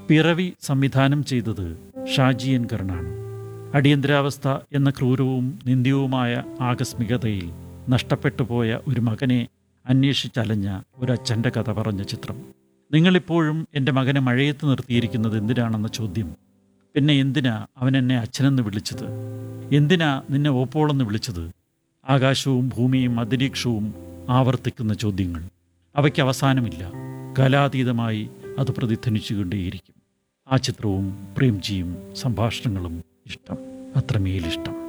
പിറവി സംവിധാനം ചെയ്തത് ഷാജി എൻ കർണാണ് അടിയന്തരാവസ്ഥ എന്ന ക്രൂരവും നിന്ദ്യവുമായ ആകസ്മികതയിൽ നഷ്ടപ്പെട്ടു പോയ ഒരു മകനെ അന്വേഷിച്ചലഞ്ഞ ഒരച്ഛൻ്റെ കഥ പറഞ്ഞ ചിത്രം നിങ്ങളിപ്പോഴും എൻ്റെ മകനെ മഴയത്ത് നിർത്തിയിരിക്കുന്നത് എന്തിനാണെന്ന ചോദ്യം പിന്നെ എന്തിനാ അവൻ എന്നെ അച്ഛനെന്ന് വിളിച്ചത് എന്തിനാ നിന്നെ ഓപ്പോളെന്ന് വിളിച്ചത് ആകാശവും ഭൂമിയും അന്തരീക്ഷവും ആവർത്തിക്കുന്ന ചോദ്യങ്ങൾ അവയ്ക്ക് അവസാനമില്ല കലാതീതമായി അത് പ്രതിധ്വനിച്ചുകൊണ്ടേയിരിക്കും ആ ചിത്രവും പ്രേംജിയും സംഭാഷണങ്ങളും ഇഷ്ടം അത്രമേലിഷ്ടം